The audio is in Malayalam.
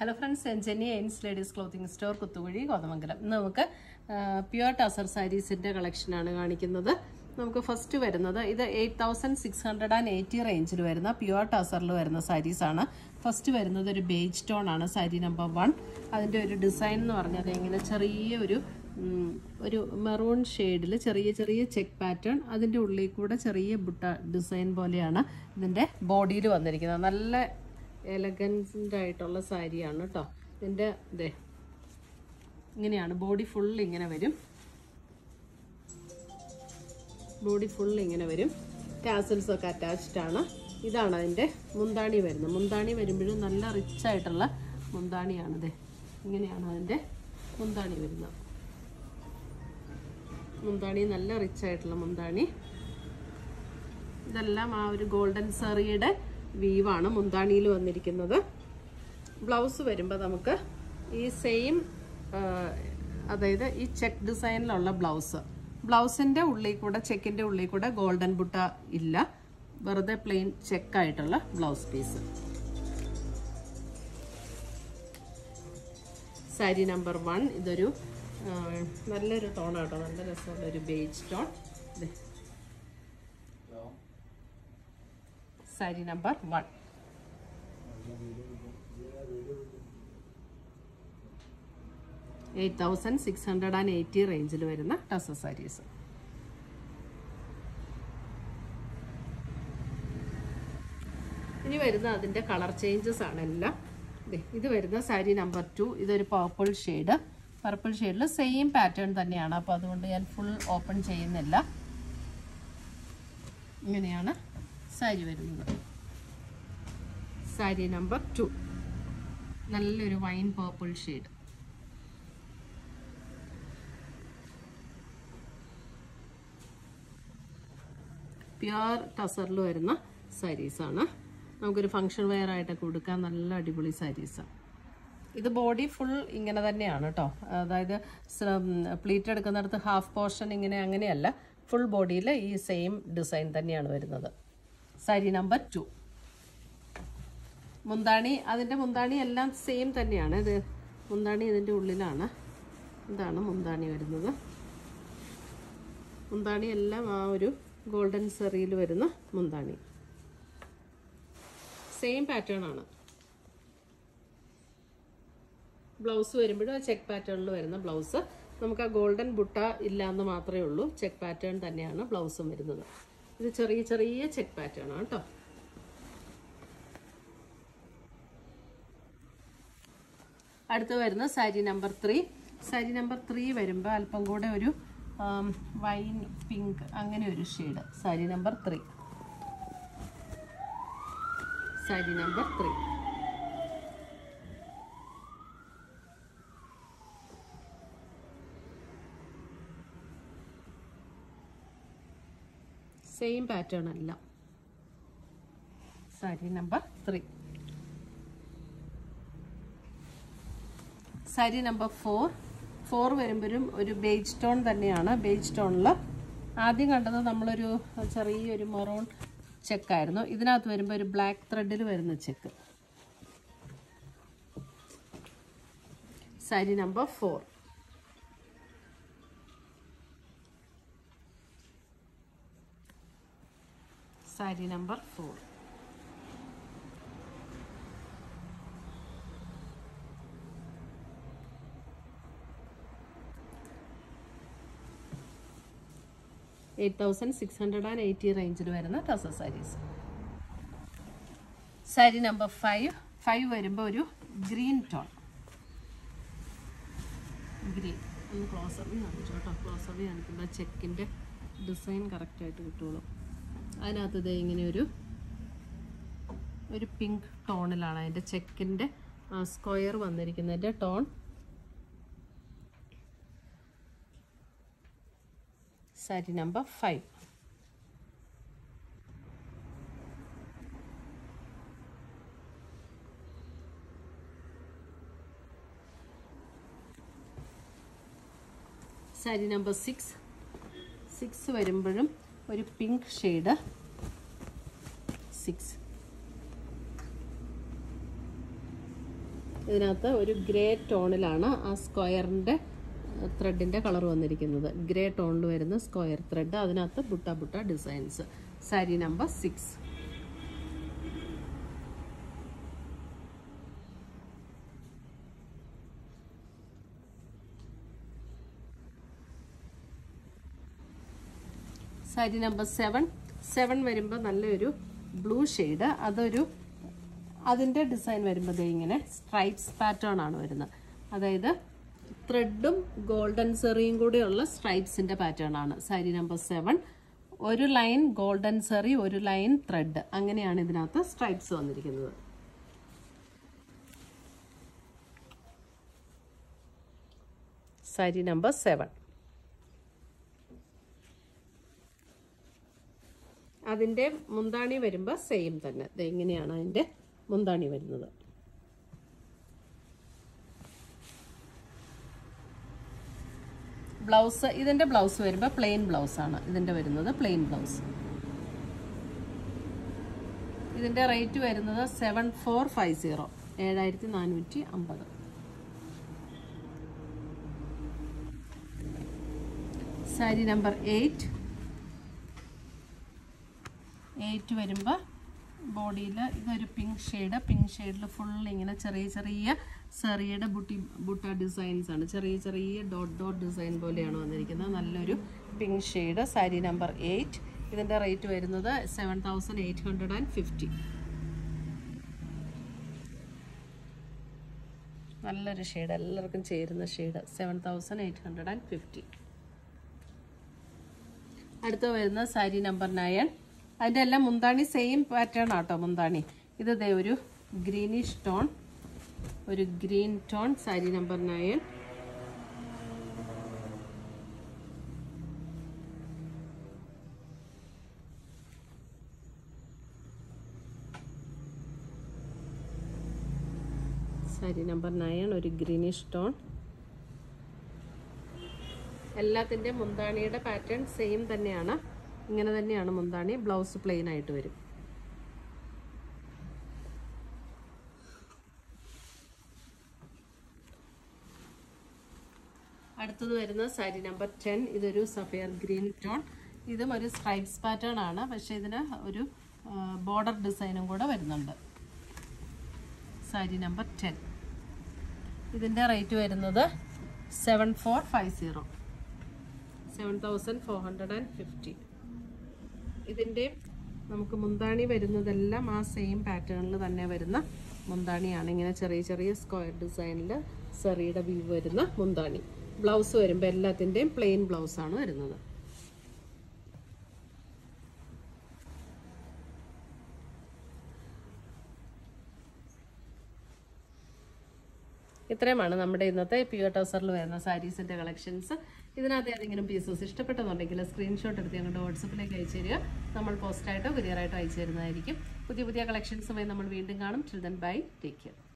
ഹലോ ഫ്രണ്ട്സ് എൻജനി എയിൻസ് ladies clothing store Kuthukuzhi Kothamangalam ഇന്ന് നമുക്ക് പ്യുവർ ടസർ സാരീസിന്റെ കളക്ഷനാണ് കാണിക്കുന്നത് നമുക്ക് ഫസ്റ്റ് വരുന്നത് ഇത് eight thousand six hundred and eighty റേഞ്ചിൽ വരുന്ന പ്യുവർ ടസറിൽ വരുന്ന സാരീസാണ് ഫസ്റ്റ് വരുന്നത് ഒരു ബേജ് ടോൺ ആണ് സാരി നമ്പർ വൺ അതിൻ്റെ ഒരു ഡിസൈൻ എന്ന് പറഞ്ഞത് ഇങ്ങനെ ചെറിയ ഒരു ഉം, ഒരു മെറൂൺ ഷെയ്ഡിൽ ചെറിയ ചെറിയ ചെക്ക് പാറ്റേൺ അതിൻ്റെ ഉള്ളിൽ കൂടെ ചെറിയ ബുട്ട ഡിസൈൻ പോലെയാണ് ഇതിൻ്റെ ബോഡിയിൽ വന്നിരിക്കുന്നത് നല്ല എലഗൻസിൻ്റെ ആയിട്ടുള്ള സാരിയാണ് കേട്ടോ ഇതിൻ്റെ ഇതേ ഇങ്ങനെയാണ് ബോഡി ഫുൾ ഇങ്ങനെ വരും ബോഡി ഫുൾ ഇങ്ങനെ വരും ടാസൽസ് ഒക്കെ അറ്റാച്ച്ഡ് ആണ് ഇതാണ് അതിൻ്റെ മുന്താണി വരുന്നത് മുന്താണി വരുമ്പോഴും നല്ല റിച്ച് ആയിട്ടുള്ള മുന്താണിയാണിത് ഇങ്ങനെയാണ് അതിൻ്റെ മുന്താണി വരുന്നത് മുന്താണി നല്ല റിച്ച് ആയിട്ടുള്ള മുന്താണി ഇതെല്ലാം ആ ഒരു ഗോൾഡൻ സെറിയുടെ വീവാണ് മുന്താണിയിൽ വന്നിരിക്കുന്നത് ബ്ലൗസ് വരുമ്പോൾ നമുക്ക് ഈ സെയിം അതായത് ഈ ചെക്ക് ഡിസൈനിലുള്ള ബ്ലൗസ് ബ്ലൗസിൻ്റെ ഉള്ളിൽ കൂടെ ചെക്കിൻ്റെ ഉള്ളിൽ കൂടെ ഗോൾഡൻ ബുട്ട ഇല്ല വെറുതെ പ്ലെയിൻ ചെക്കായിട്ടുള്ള blouse piece sari number one ഇതൊരു ആ, നല്ലൊരു ടോണാട്ടോ നല്ല രസമുള്ള ഒരു ബേജ് ടോൺ ഇത് sari number one eight thousand six hundred and eighty റേഞ്ചിൽ വരുന്ന ടസ സാരീസ് ഇനി വരുന്ന അതിൻ്റെ കളർ ചേഞ്ചസ് ആണ് എല്ലാം ദേ, ഇത് വരുന്ന സാരി നമ്പർ ടു ഇതൊരു പർപ്പിൾ ഷെയ്ഡ് പർപ്പിൾ ഷെയ്ഡിൽ സെയിം പാറ്റേൺ തന്നെയാണ് അപ്പോൾ അതുകൊണ്ട് ഞാൻ ഫുൾ ഓപ്പൺ ചെയ്യുന്നില്ല ഇങ്ങനെയാണ് സാരി വരുന്നത് സാരി നമ്പർ ടു നല്ലൊരു വൈൻ പർപ്പിൾ ഷെയ്ഡ് പ്യുവർ ടസറിൽ വരുന്ന സാരീസാണ് നമുക്കൊരു ഫങ്ഷൻ വെയർ ആയിട്ടൊക്കെ കൊടുക്കാൻ നല്ല അടിപൊളി സാരീസാണ് ഇത് ബോഡി ഫുൾ ഇങ്ങനെ തന്നെയാണ് കേട്ടോ അതായത് പ്ലീറ്റ് എടുക്കുന്നിടത്ത് ഹാഫ് പോർഷൻ ഇങ്ങനെ അങ്ങനെയല്ല ഫുൾ ബോഡിയിൽ ഈ സെയിം ഡിസൈൻ തന്നെയാണ് വരുന്നത് സാരി നമ്പർ ടു മുന്താണി അതിൻ്റെ മുന്താണി എല്ലാം സെയിം തന്നെയാണ് ഇത് മുന്താണി ഇതിൻ്റെ ഉള്ളിലാണ് ഇതാണ് മുന്താണി വരുന്നത് മുന്താണി എല്ലാം ആ ഒരു ഗോൾഡൻ സെറിയിൽ വരുന്ന മുന്താണി സെയിം പാറ്റേൺ ആണ് ബ്ലൗസ് വരുമ്പോഴും ആ ചെക്ക് പാറ്റേണിൽ വരുന്ന ബ്ലൗസ് നമുക്ക് ആ ഗോൾഡൻ ബുട്ട ഇല്ലാന്ന് മാത്രമേ ഉള്ളൂ ചെക്ക് പാറ്റേൺ തന്നെയാണ് ബ്ലൗസും വരുന്നത് ഇത് ചെറിയ ചെറിയ ചെക്ക് പാറ്റേൺ ആണ് കേട്ടോ അടുത്ത് വരുന്ന sari number three sari number three വരുമ്പോൾ അല്പം കൂടെ ഒരു വൈൻ പിങ്ക് അങ്ങനെ ഒരു shade sari number three sari number three same pattern അല്ല sari number three sari number four four വരുമ്പോഴും ഒരു ബേജ് ടോൺ തന്നെയാണ് ബേജ് ടോണിൽ ആദ്യം കണ്ടത് നമ്മളൊരു ചെറിയൊരു മൊറോൺ ചെക്കായിരുന്നു ഇതിനകത്ത് വരുമ്പോൾ ഒരു ബ്ലാക്ക് ത്രെഡിൽ വരുന്ന check sari number four sari number four eight thousand six hundred and eighty റേഞ്ചിൽ വരുന്ന ടസ saris sari number five five വരുമ്പോൾ ഒരു ഗ്രീൻ ടോൺ ഗ്രീൻ ഒന്ന് ക്ലോസറിൽ കാണിച്ചു കേട്ടോ ക്ലോസറിൽ കാണിക്കുമ്പോൾ ചെക്കിൻ്റെ ഡിസൈൻ കറക്റ്റായിട്ട് കിട്ടുള്ളൂ അതിനകത്ത് ഇത് ഇങ്ങനെ ഒരു ഒരു പിങ്ക് ടോണിലാണ് അതിൻ്റെ ചെക്കിൻ്റെ സ്ക്വയർ വന്നിരിക്കുന്നതിൻ്റെ tone sari number five sari number six six വരുമ്പോഴും ഒരു പിങ്ക് ഷെയ്ഡ് സിക്സ് ഇതിനകത്ത് ഒരു ഗ്രേ ടോണിലാണ് ആ സ്ക്വയറിൻ്റെ ത്രെഡിൻ്റെ കളർ വന്നിരിക്കുന്നത് ഗ്രേ ടോണിൽ വരുന്ന സ്ക്വയർ ത്രെഡ് അതിനകത്ത് butta butta designs sari number six sari number seven seven വരുമ്പോൾ നല്ലൊരു ബ്ലൂ ഷെയ്ഡ് അതൊരു അതിൻ്റെ ഡിസൈൻ വരുമ്പോൾ ദേ ഇങ്ങനെ സ്ട്രൈപ്സ് പാറ്റേൺ ആണ് വരുന്നത് അതായത് ത്രെഡും ഗോൾഡൻ സെറിയും കൂടെയുള്ള സ്ട്രൈപ്സിൻ്റെ പാറ്റേൺ ആണ് സാരി നമ്പർ സെവൻ ഒരു ലൈൻ ഗോൾഡൻ സെറി ഒരു ലൈൻ ത്രെഡ് അങ്ങനെയാണ് ഇതിനകത്ത് സ്ട്രൈപ്സ് വന്നിരിക്കുന്നത് സാരി നമ്പർ സെവൻ അതിൻ്റെ മുന്താണി വരുമ്പോൾ സെയിം തന്നെ ദേ ഇങ്ങനെയാണ് അതിൻ്റെ മുന്താണി വരുന്നത് ബ്ലൗസ് ഇതിൻ്റെ ബ്ലൗസ് വരുമ്പോൾ പ്ലെയിൻ ബ്ലൗസ് ആണ് ഇതിൻ്റെ വരുന്നത് പ്ലെയിൻ ബ്ലൗസ് ഇതിൻ്റെ റേറ്റ് വരുന്നത് സെവൻ ഫോർ ഫൈവ് സീറോ ഏഴായിരത്തി നാനൂറ്റി അമ്പത് സാരി നമ്പർ എയ്റ്റ് എയ്റ്റ് വരുമ്പോൾ ബോഡിയിൽ ഇതൊരു പിങ്ക് ഷെയ്ഡ് പിങ്ക് ഷെയ്ഡിൽ ഫുൾ ഇങ്ങനെ ചെറിയ ചെറിയ സെറിയുടെ ബുട്ടി ബുട്ട ഡിസൈൻസ് ആണ് ചെറിയ ചെറിയ ഡോട്ട് ഡോട്ട് ഡിസൈൻ പോലെയാണ് വന്നിരിക്കുന്നത് നല്ലൊരു pink shade sari number eight ഇതിൻ്റെ റേറ്റ് വരുന്നത് seven thousand eight hundred and fifty നല്ലൊരു ഷെയ്ഡ് എല്ലാവർക്കും ചേരുന്ന shade seven thousand eight hundred and fifty അടുത്ത് വരുന്ന സാരി നമ്പർ നയൻ അതിൻ്റെ എല്ലാം മുന്താണി സെയിം പാറ്റേൺ ആട്ടോ മുന്താണി ഇത് ദേ ഒരു ഗ്രീനിഷ് ടോൺ ഒരു green tone sari number nine sari number nine ഒരു ഗ്രീനിഷ് ടോൺ എല്ലാത്തിൻ്റെ മുന്താണിയുടെ പാറ്റേൺ സെയിം തന്നെയാണ് ഇങ്ങനെ തന്നെയാണ് മുന്താണി ബ്ലൗസ് പ്ലെയിൻ ആയിട്ട് വരും അടുത്തത് വരുന്ന സാരി നമ്പർ ടെൻ ഇതൊരു സഫയർ ഗ്രീൻ ടോൺ ഇതും ഒരു സ്ട്രൈപ്സ് പാറ്റേൺ ആണ് പക്ഷേ ഇതിന് ഒരു ബോർഡർ ഡിസൈനും കൂടെ വരുന്നുണ്ട് സാരി നമ്പർ ടെൻ ഇതിൻ്റെ റേറ്റ് വരുന്നത് seven four five zero seven thousand four hundred and fifty ഇതിൻ്റെ നമുക്ക് മുന്താണി വരുന്നതെല്ലാം ആ സെയിം പാറ്റേണിൽ തന്നെ വരുന്ന മുന്താണിയാണ് ഇങ്ങനെ ചെറിയ ചെറിയ സ്ക്വയർ ഡിസൈനിൽ സെറിയുടെ വ്യൂ വരുന്ന മുന്താണി ബ്ലൗസ് വരുമ്പോൾ എല്ലാത്തിൻ്റെയും പ്ലെയിൻ ബ്ലൗസാണ് വരുന്നത് ഇത്രയുമാണ് നമ്മുടെ ഇന്നത്തെ പ്യുവർ ടൗസറിൽ വരുന്ന സാരീസിന്റെ കളക്ഷൻസ് ഇതിനകത്ത് ഏതെങ്കിലും പീസസ് ഇഷ്ടപ്പെട്ടെന്നുണ്ടെങ്കിൽ സ്ക്രീൻഷോട്ട് എടുത്ത് ഞങ്ങളുടെ വാട്സപ്പിലേക്ക് അയച്ചു തരിക നമ്മൾ പോസ്റ്റായിട്ടോ കൊറിയറായിട്ടോ അയച്ചു തരുന്നതായിരിക്കും പുതിയ പുതിയ കളക്ഷൻസുമായി നമ്മൾ വീണ്ടും കാണും ചിൽഡ്രൻ ബൈ ടേക്ക് കെയർ